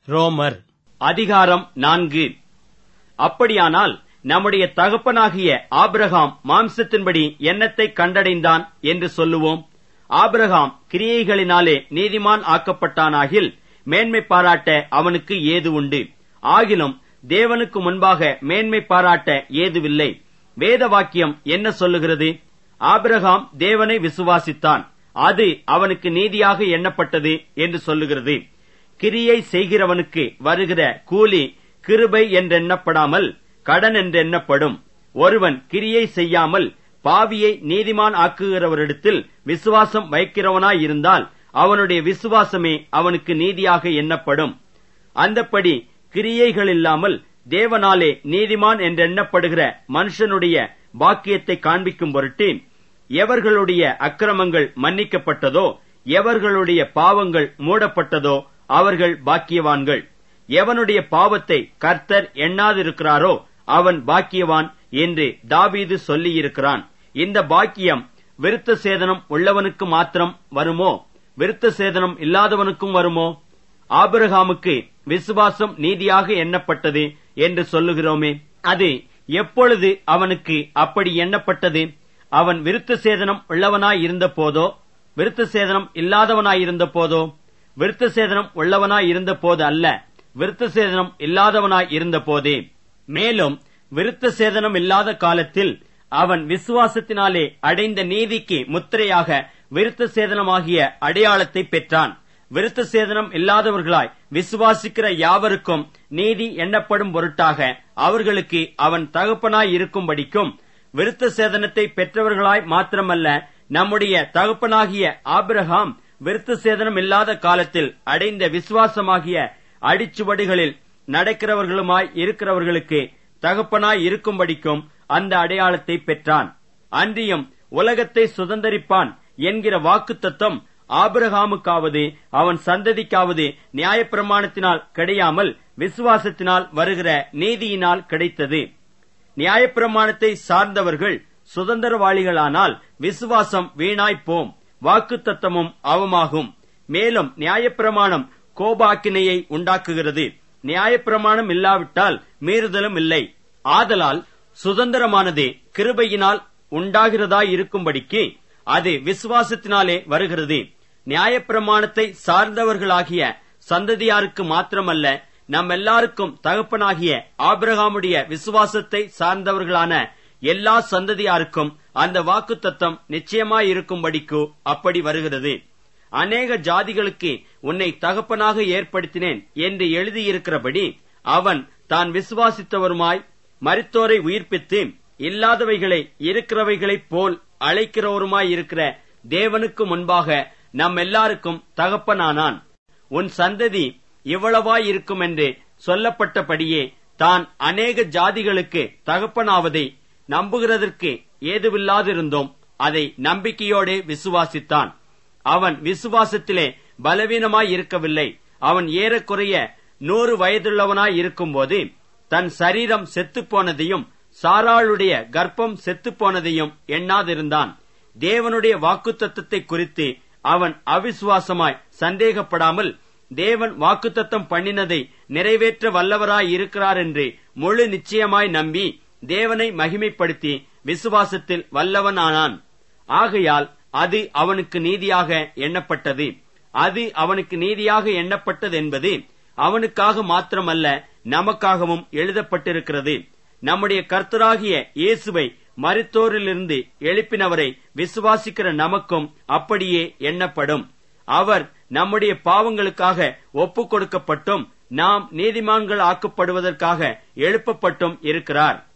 ரோமர் அதிகாரம் நான்கு அப்படியானால் நம்முடைய தகப்பனாகிய ஆபிரகாம் மாம்சத்தின்படி எண்ணத்தை கண்டடைந்தான் என்று சொல்லுவோம் ஆபிரகாம் கிரியைகளினாலே நீதிமான் ஆக்கப்பட்டானாகில் மேன்மை பாராட்ட அவனுக்கு ஏது உண்டு ஆகிலும் தேவனுக்கு முன்பாக மேன்மை பாராட்ட ஏதுவில்லை வேத வாக்கியம் என்ன சொல்லுகிறது ஆபிரகாம் தேவனை விசுவாசித்தான் அது அவனுக்கு நீதியாக எண்ணப்பட்டது என்று சொல்லுகிறது கிரியை செய்கிறவனுக்கு வருகிற கூலி கிருபை என்றெண்ணப்படாமல் கடன் என்றெண்ணப்படும் ஒருவன் கிரியை செய்யாமல் பாவியை நீதிமான் ஆக்குகிறவரிடத்தில் விசுவாசம் வைக்கிறவனாயிருந்தால் அவனுடைய விசுவாசமே அவனுக்கு நீதியாக எண்ணப்படும் அந்தப்படி கிரியைகள் இல்லாமல் தேவனாலே நீதிமான் என்றெண்ணப்படுகிற மனுஷனுடைய பாக்கியத்தை காண்பிக்கும் பொருட்டு எவர்களுடைய அக்கிரமங்கள் மன்னிக்கப்பட்டதோ எவர்களுடைய பாவங்கள் மூடப்பட்டதோ அவர்கள் பாக்கியவான்கள் எவனுடைய பாவத்தை கர்த்தர் எண்ணாதிருக்கிறாரோ அவன் பாக்கியவான் என்று தாவீது சொல்லியிருக்கிறான் இந்த பாக்கியம் விருத்த சேதனம் உள்ளவனுக்கு மாத்திரம் வருமோ விருத்த சேதனம் இல்லாதவனுக்கும் வருமோ ஆபிரகாமுக்கு விசுவாசம் நீதியாக எண்ணப்பட்டது என்று சொல்லுகிறோமே அது எப்பொழுது அவனுக்கு அப்படி எண்ணப்பட்டது அவன் விருத்த சேதனம் உள்ளவனாய் இருந்த போதோ விருத்த சேதனம் இல்லாதவனாய் இருந்த போதோ விருத்த சேதனம் உள்ளவனாய் இருந்த போது அல்ல விருத்த சேதனம் இல்லாதவனாய் இருந்த போதே மேலும் விருத்த சேதனம் இல்லாத காலத்தில் அவன் விசுவாசத்தினாலே அடைந்த நீதிக்கு முத்திரையாக விருத்த சேதனமாகிய அடையாளத்தை பெற்றான் விருத்த சேதனம் இல்லாதவர்களாய் விசுவாசிக்கிற யாவருக்கும் நீதி எண்ணப்படும் பொருட்டாக அவர்களுக்கு அவன் தகப்பனாய் இருக்கும்படிக்கும் விருத்த சேதனத்தை பெற்றவர்களாய் மாத்திரமல்ல நம்முடைய தகப்பனாகிய ஆபிரகாம் விருத்த சேதனம் இல்லாத காலத்தில் அடைந்த விசுவாசமாகிய அடிச்சுவடுகளில் நடக்கிறவர்களுமாய் இருக்கிறவர்களுக்கு தகப்பனாய் இருக்கும்படிக்கும் அந்த அடையாளத்தை பெற்றான் அன்றியும் உலகத்தை சுதந்தரிப்பான் என்கிற வாக்கு தத்துவம் ஆபிரகாமுக்காவது அவன் சந்ததிக்காவது நியாயப்பிரமாணத்தினால் கிடையாமல் விசுவாசத்தினால் வருகிற நீதியினால் கிடைத்தது நியாயப்பிரமாணத்தை சார்ந்தவர்கள் சுதந்திரவாளிகளானால் விசுவாசம் வீணாய்ப்போம் வாக்கு தத்தமும் அவமாகும் மேலும் நியாயப்பிரமாணம் கோபாக்கினையை உண்டாக்குகிறது நியாயப்பிரமாணம் இல்லாவிட்டால் மீறுதலும் இல்லை ஆதலால் சுதந்திரமானது கிருபையினால் உண்டாகிறதாயிருக்கும்படிக்கு அது விசுவாசத்தினாலே வருகிறது நியாயப்பிரமாணத்தை சார்ந்தவர்களாகிய சந்ததியாருக்கு மாத்திரமல்ல நம் எல்லாருக்கும் தகப்பனாகிய ஆபிரகாமுடைய விசுவாசத்தை சார்ந்தவர்களான எல்லா சந்ததியாருக்கும் அந்த வாக்கு தத்தம் நிச்சயமாயிருக்கும்படிக்கு அப்படி வருகிறது அநேக ஜாதிகளுக்கு உன்னை தகப்பனாக ஏற்படுத்தினேன் என்று எழுதியிருக்கிறபடி அவன் தான் விசுவாசித்தவருமாய் மரித்தோரை உயிர்ப்பித்து இல்லாதவைகளை இருக்கிறவைகளைப் போல் அழைக்கிறவருமாயிருக்கிற தேவனுக்கு முன்பாக நம் எல்லாருக்கும் தகப்பனானான் உன் சந்ததி இவ்வளவாய் இருக்கும் என்று சொல்லப்பட்டபடியே தான் அநேக ஜாதிகளுக்கு தகப்பனாவதை நம்புகிறதற்கு ஏதுவில்லாதிருந்தோம் அதை நம்பிக்கையோடே விசுவாசித்தான் அவன் விசுவாசத்திலே பலவீனமாய் இருக்கவில்லை அவன் ஏறக்குறைய நூறு வயதுள்ளவனாய் இருக்கும்போது தன் சரீரம் செத்துப்போனதையும் சாராளுடைய கர்ப்பம் செத்துப்போனதையும் எண்ணாதிருந்தான் தேவனுடைய வாக்குத்தத்தத்தை குறித்து அவன் அவிசுவாசமாய் சந்தேகப்படாமல் தேவன் வாக்குத்தத்தம் பண்ணினதை நிறைவேற்ற வல்லவராய் இருக்கிறார் என்று முழு நிச்சயமாய் நம்பி தேவனை மகிமைப்படுத்தி விசுவாசத்தில் வல்லவனானான் ஆகையால் அது அவனுக்கு நீதியாக எண்ணப்பட்டது அது அவனுக்கு நீதியாக எண்ணப்பட்டது என்பது அவனுக்காக மாத்திரமல்ல நமக்காகவும் எழுதப்பட்டிருக்கிறது நம்முடைய கர்த்தராகிய இயேசுவை மருத்தோரிலிருந்து எழுப்பினவரை விசுவாசிக்கிற நமக்கும் அப்படியே எண்ணப்படும் அவர் நம்முடைய பாவங்களுக்காக ஒப்புக் கொடுக்கப்பட்டும் நாம் நீதிமான்கள் ஆக்கப்படுவதற்காக எழுப்பப்பட்டும் இருக்கிறார்